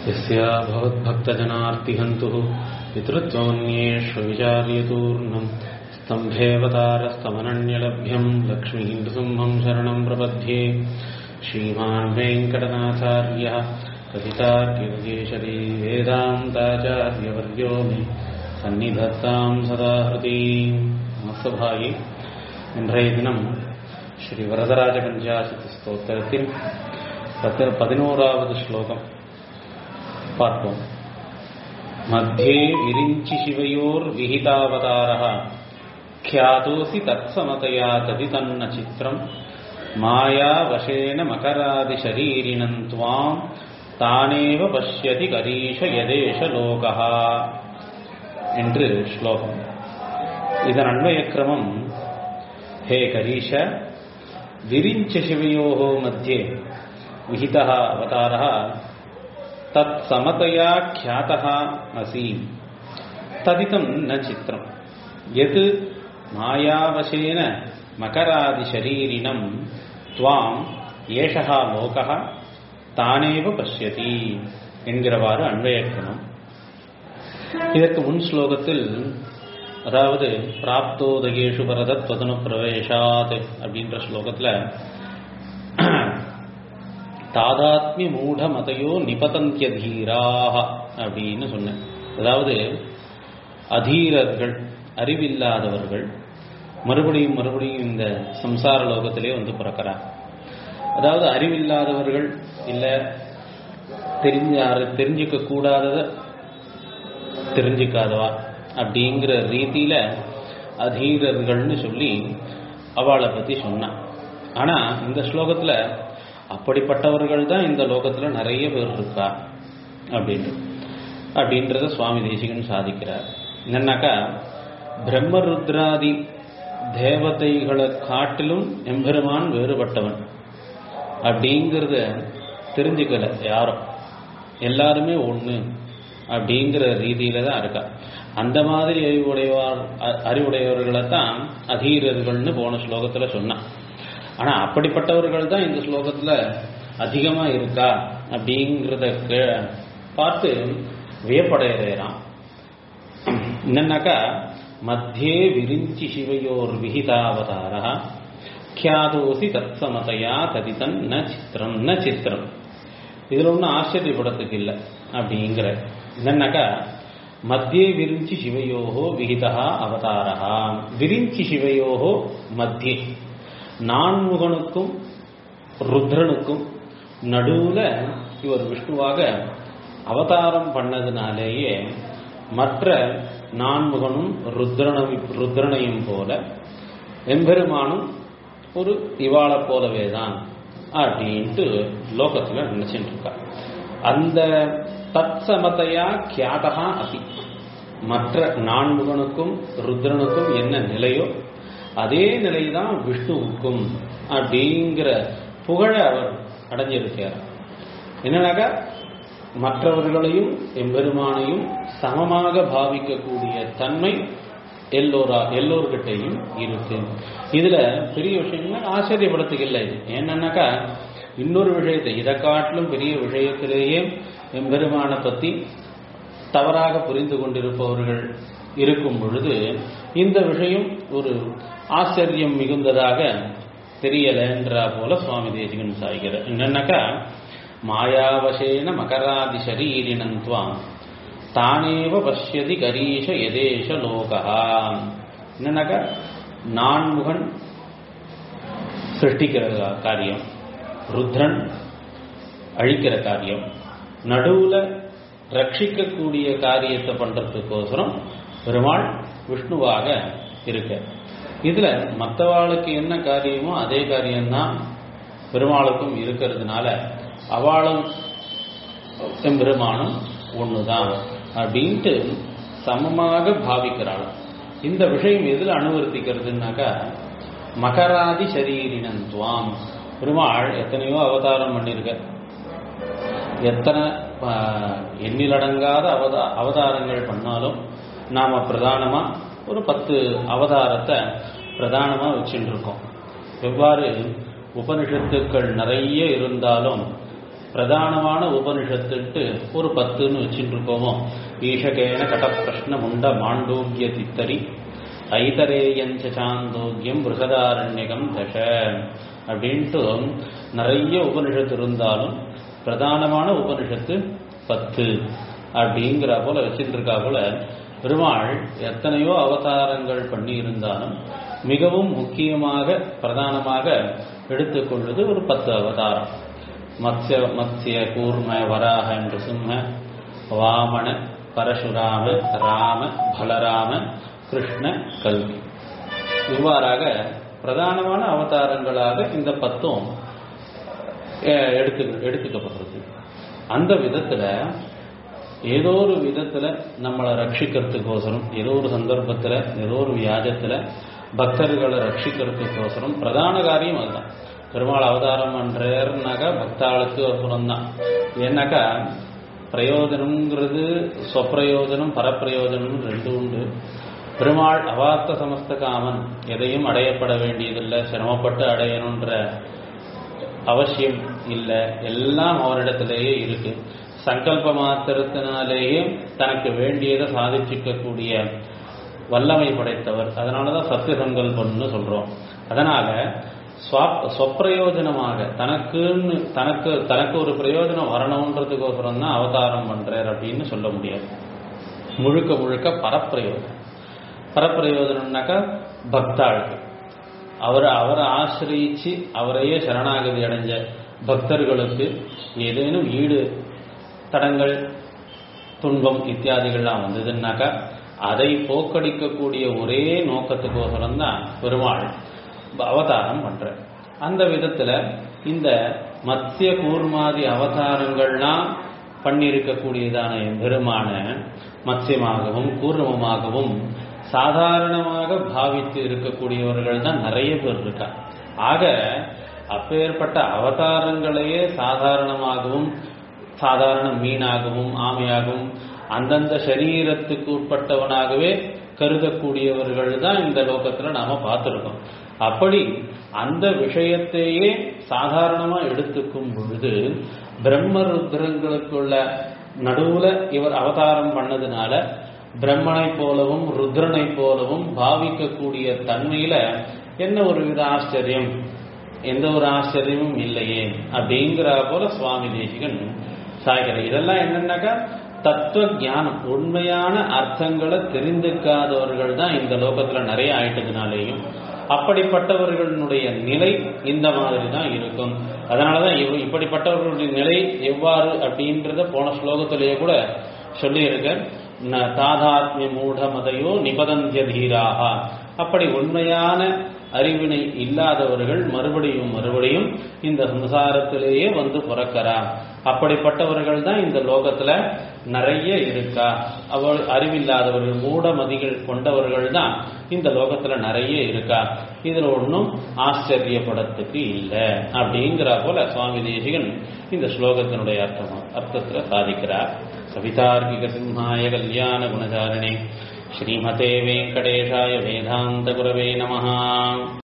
यस्या भवद्भक्तजनार्तिहन्तुः पितृत्वमन्येष्वविचार्यतूर्णम् स्तम्भेऽवतारस्तमनन्यलभ्यम् लक्ष्मीन्दुसिंहम् शरणम् प्रपद्ये श्रीमान् वेङ्कटनाथार्यः कथितार्किकेशरी वेदान्ताचार्यवर्यो मे சந்நிதத்தாம் சதா ஹிருதி மத்சபாயி இன்றைய தினம் ஸ்ரீ வரதராஜ பஞ்சாசத்து ஸ்தோத்திரத்தில் பத்து பதினோராவது ஸ்லோகம் பார்ப்போம் மத்தியே விரிஞ்சி சிவையோர் விஹிதாவதாரः ख्यातोऽसि तत्समतया तदितन्न चित्रम् मायावशेन मकरादिशरीरिणम् त्वाम् तानेव पश्यति करीश यदेश लोकः என்று ஸ்லோகம் இதன் அன்வய கிரமம் ஹே கரீஷ விரிஞ்ச சிவயோகோ மத்தியே விஹிதः அவதாரः தத் சமதயா ख्यातः असि तदितं न चित्रम् यत् मायावशेन मकरादिशरीरिणम् त्वाम् ஏஷः லோகः தானேவ பஷ்யதி என்கிறவாறு அன்வயக்கணும் இதற்கு முன் ஸ்லோகத்தில் அதாவது பிராப்தோதகேஷு பரதத் பதனு பிரவேசாத் அப்படின்ற ஸ்லோகத்தில் தாதாத்மிய மூட மதையோ நிபதந்திய தீராக அப்படின்னு சொன்னேன் அதாவது அதீரர்கள் அறிவில்லாதவர்கள் மறுபடியும் மறுபடியும் இந்த சம்சார லோகத்திலே வந்து பிறக்கிறார் அதாவது அறிவில்லாதவர்கள் இல்லை தெரிஞ்ச தெரிஞ்சிக்க கூடாததை தெரிஞ்சுக்காதவா அப்படிங்கிற ரீதியில அதீரர்கள்னு சொல்லி அவளை பத்தி சொன்னான் ஆனா இந்த ஸ்லோகத்துல அப்படிப்பட்டவர்கள் தான் இந்த லோகத்துல நிறைய பேர் இருக்கா அப்படின்ட்டு அப்படின்றத சுவாமி தேசிகன் சாதிக்கிறார் என்னன்னாக்கா பிரம்மருத்ராதி தேவதைகளை காட்டிலும் எம்பெருமான் வேறுபட்டவன் அப்படிங்கிறத தெரிஞ்சுக்கல யாரும் எல்லாருமே ஒன்று அப்படிங்கிற ரீதியில தான் இருக்கா அந்த மாதிரி அறிவுடையவார் அறிவுடையவர்களை தான் அதீரர்கள்னு போன ஸ்லோகத்துல சொன்னான் ஆனா அப்படிப்பட்டவர்கள் தான் இந்த ஸ்லோகத்துல அதிகமா இருக்கா அப்படிங்கிறத பார்த்து வியப்படைகிறான் என்னன்னாக்கா மத்தியே விரிஞ்சி சிவையோர் விஹிதாவதாரா கியாதோசி தத்சமதையா ததிதன் ந சித்திரம் ந சித்திரம் இதுல ஒன்றும் ஆச்சரியப்படத்துக்கு இல்லை அப்படிங்கிற என்னன்னாக்கா மத்தியே விரிஞ்சி சிவையோகோ விகிதா அவதாரா விரிஞ்சி சிவையோகோ மத்தியே நான்முகனுக்கும் ருத்ரனுக்கும் நடுவுல இவர் விஷ்ணுவாக அவதாரம் பண்ணதுனாலேயே மற்ற நான்முகனும் ருத்ரனும் ருத்ரனையும் போல எம்பெருமானும் ஒரு இவாளை போலவே தான் அப்படின்ட்டு லோகத்துல நினைச்சிட்டு இருக்கா அந்த தத் சமதையா கியாதகா அசி மற்ற நான்முகனுக்கும் ருத்ரனுக்கும் என்ன நிலையோ அதே நிலைதான் விஷ்ணுவுக்கும் அப்படிங்கிற புகழ அவர் அடைஞ்சிருக்கார் என்னன்னாக்கா மற்றவர்களையும் எம்பெருமானையும் சமமாக பாவிக்கக்கூடிய தன்மை எல்லோரா எல்லோர்கிட்டையும் இருக்கு இதுல பெரிய விஷயங்கள் ஆச்சரியப்படுத்துக்கு இல்லை என்னன்னாக்கா இன்னொரு விஷயத்தை இதை காட்டிலும் பெரிய விஷயத்திலேயே எம்பெருமானை பத்தி தவறாக புரிந்து கொண்டிருப்பவர்கள் இருக்கும் பொழுது இந்த விஷயம் ஒரு ஆச்சரியம் மிகுந்ததாக தெரியலன்றா போல சுவாமி தேசிகன் சாய்கிறார் என்னன்னாக்கா மாயாவசேன மகராதி சரீரினந்த்வாம் தானேவ பஷ்யதி கரீஷ எதேஷ லோகா என்னன்னாக்கா நான்முகன் சிருஷ்டிக்கிற காரியம் ருத்ரன் அழிக்கிற காரியம் நடுவுல ரட்சிக்கக்கூடிய காரியத்தை பண்றதுக்கோசரம் பெருமாள் விஷ்ணுவாக இருக்க இதுல மற்றவாளுக்கு என்ன காரியமோ அதே காரியம்தான் பெருமாளுக்கும் இருக்கிறதுனால அவளும் எம்பெருமானும் ஒண்ணுதான் அப்படின்ட்டு சமமாக பாவிக்கிறாள் இந்த விஷயம் எதில் அனுவர்த்திக்கிறதுனாக்கா மகராதி சரீரினன் துவாம் பெருமாள் எத்தனையோ அவதாரம் பண்ணியிருக்க எத்தனை எண்ணிலடங்காத அவதா அவதாரங்கள் பண்ணாலும் நாம பிரதானமா ஒரு பத்து அவதாரத்தை பிரதானமா வச்சுட்டு இருக்கோம் எவ்வாறு உபனிஷத்துக்கள் நிறைய இருந்தாலும் பிரதானமான உபனிஷத்துட்டு ஒரு பத்துன்னு வச்சுட்டு இருக்கோமோ ஈஷகேன கடப்பிரஷ்ன முண்ட மாண்டூக்கிய தித்தரி ஐதரேயஞ்ச சாந்தோக்கியம் பிருகதாரண்யகம் தச அப்படின்ட்டு நிறைய உபனிஷத்து இருந்தாலும் பிரதானமான உபனிஷத்து பத்து அப்படிங்கிற போல வச்சுட்டு இருக்கா போல பெருமாள் எத்தனையோ அவதாரங்கள் பண்ணி இருந்தாலும் மிகவும் முக்கியமாக பிரதானமாக எடுத்துக்கொள்வது ஒரு பத்து அவதாரம் மத்ய மத்ய கூர்ம வராக என்று சிம்ம வாமன பரசுராம ராம பலராம கிருஷ்ண கல்வி இவ்வாறாக பிரதானமான அவதாரங்களாக இந்த பத்தும் அஹ், எடுத்து எடுத்துக்கப்படுறது அந்த விதத்துல ஏதோ ஒரு விதத்துல நம்மளை ரட்சிக்கிறதுக்கோசரம் ஏதோ ஒரு சந்தர்ப்பத்துல ஏதோ ஒரு வியாஜத்துல பக்தர்களை ரட்சிக்கிறதுக்கோசரம் பிரதான காரியம் அதுதான் பெருமாள் அவதாரம் பண்றேன்னாக்கா பக்தாளுக்கு ஒசரம் தான் ஏன்னாக்கா பிரயோஜனம்ங்கிறது சொப்பிரயோஜனம் பரப்பிரயோஜனம் ரெண்டு உண்டு பெருமாள் அவார்த்த சமஸ்த காமன் எதையும் அடையப்பட வேண்டியதில்லை சிரமப்பட்டு அடையணுன்ற அவசியம் இல்லை எல்லாம் அவரிடத்திலேயே இருக்கு சங்கல்ப மாத்திரத்தினாலேயே தனக்கு வேண்டியதை சாதிச்சுக்கக்கூடிய வல்லமை படைத்தவர் அதனாலதான் சத்திய சங்கல்பம்னு சொல்றோம் அதனால ஸ்வா- சொப்பிரயோஜனமாக தனக்குன்னு தனக்கு தனக்கு ஒரு பிரயோஜனம் வரணுன்றதுக்கோசரம் தான் அவதாரம் பண்றார் அப்படின்னு சொல்ல முடியாது முழுக்க முழுக்க பரப்பிரயோஜனம் பரப்பிரயோஜனம்னாக்கா பக்தாளுக்கு அவரை அவரை ஆசிரியிச்சு அவரையே சரணாகதி அடைஞ்ச பக்தர்களுக்கு ஏதேனும் ஈடு தடங்கள் துன்பம் இத்தியாதிகள்லாம் வந்ததுன்னாக்கா அதை போக்கடிக்கக்கூடிய ஒரே நோக்கத்துக்கோசரம் தான் பெருமாள் அவதாரம் பண்ற அந்த விதத்துல இந்த மத்திய கூர்மாதி அவதாரங்கள்லாம் பண்ணியிருக்கக்கூடியதான பெருமான மத்தியமாகவும் கூர்மமாகவும் சாதாரணமாக பாவித்து இருக்கக்கூடியவர்கள் தான் நிறைய பேர் இருக்கா ஆக அப்பேற்பட்ட அவதாரங்களையே சாதாரணமாகவும் சாதாரண மீனாகவும் ஆமையாகவும் அந்தந்த சரீரத்துக்கு உட்பட்டவனாகவே கருதக்கூடியவர்கள் தான் இந்த லோகத்துல நாம பார்த்திருக்கோம் அப்படி அந்த விஷயத்தையே சாதாரணமா எடுத்துக்கும் பொழுது பிரம்ம ருத்ரங்களுக்குள்ள நடுவுல இவர் அவதாரம் பண்ணதுனால பிரம்மனை போலவும் ருத்ரனை போலவும் பாவிக்கக்கூடிய தன்மையில என்ன ஒரு வித ஆச்சரியம் எந்த ஒரு ஆச்சரியமும் இல்லையே அப்படிங்கிற போல சுவாமி தேசிகன் சாய்கிறார் இதெல்லாம் என்னன்னாக்கா தத்துவ ஞானம் உண்மையான அர்த்தங்களை தெரிந்துக்காதவர்கள் தான் இந்த லோகத்துல நிறைய ஆயிட்டதுனாலேயும் அப்படிப்பட்டவர்களுடைய நிலை இந்த மாதிரி தான் இருக்கும் அதனாலதான் இவ் இப்படிப்பட்டவர்களுடைய நிலை எவ்வாறு அப்படின்றத போன ஸ்லோகத்திலேயே கூட சொல்லியிருக்க ந தாதாத்மிய மூட மதையோ நிபதந்திய தீராக அப்படி உண்மையான அறிவினை இல்லாதவர்கள் மறுபடியும் மறுபடியும் இந்த சம்சாரத்திலேயே வந்து பிறக்கிறா அப்படிப்பட்டவர்கள் தான் இந்த லோகத்துல நிறைய இருக்கா அவள் அறிவில்லாதவர்கள் மூடமதிகள் கொண்டவர்கள் தான் இந்த லோகத்துல நிறைய இருக்கா இதுல ஒன்றும் ஆச்சரியப்படத்துக்கு இல்லை அப்படிங்கிற போல சுவாமி தேசிகன் இந்த ஸ்லோகத்தினுடைய அர்த்தம் அர்த்தத்துல சாதிக்கிறார் கவிதார்க்கிக சிம்ஹாய கல்யாண குணசாரிணே ஸ்ரீமதே வெங்கடேஷாய வேதாந்த குரவே நமஹா